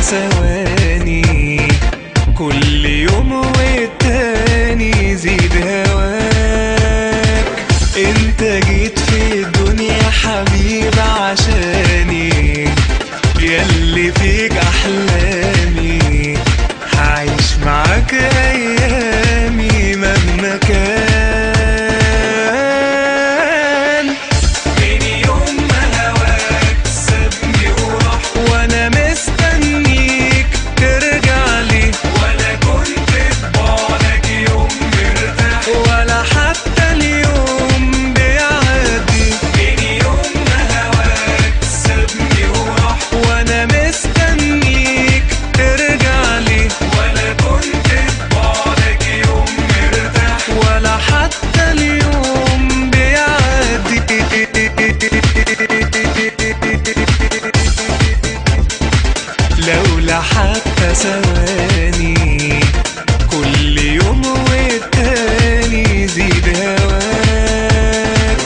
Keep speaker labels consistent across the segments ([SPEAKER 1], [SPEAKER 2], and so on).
[SPEAKER 1] ثواني كل يوم والتاني يزيد هواك انت جيت في الدنيا حبيب عشاني ياللي فيك احلامي هعيش معاك ايامي مهما كان من يوم ما هواك سابني وراح وانا مستنيك ترجع لي ولا كنت في بعدك يوم مرتاح ولا حتى اليوم بيعدي من يوم ما هواك سابني وراح وانا مستنيك ترجع لي ولا كنت في بعدك يوم مرتاح ولا حتى اليوم بيعدي لولا حتى ثواني كل يوم والتاني يزيد هواك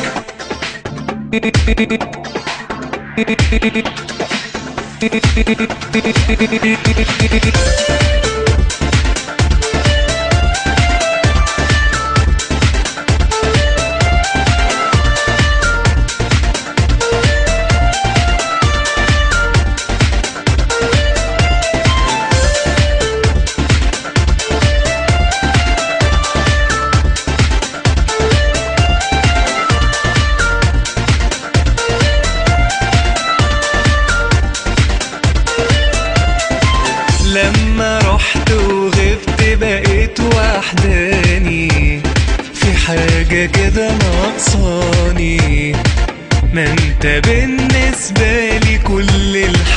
[SPEAKER 1] لما رحت وغبت بقيت وحداني في حاجة كده ناقصاني ما انت بالنسبة لي كل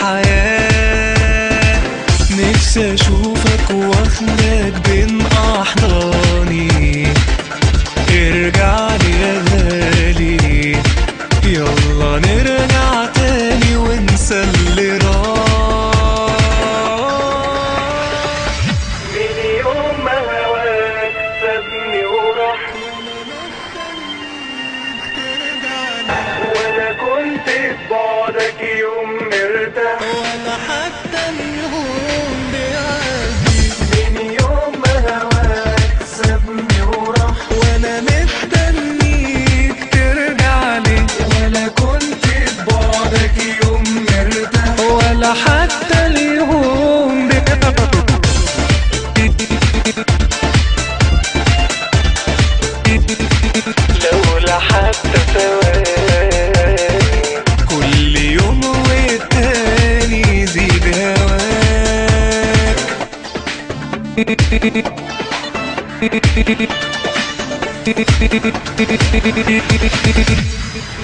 [SPEAKER 1] الحياة نفسي اشوفك واخدك بين احضاني ارجع لي يا غالي يلا نرجع تاني ونسى اللي راح من يوم ما هواك سابني وراح ولا كنت في بعدك يوم مرتاح
[SPEAKER 2] ولا حتى اليوم بيعدي
[SPEAKER 1] من يوم ما هواك سابني وراح
[SPEAKER 2] وانا مستنيك
[SPEAKER 1] ترجع لي ولا كنت في بعدك يوم مرتاح ولا حتى اليوم لولا حتى ثواني كل يوم والتاني يزيد هواك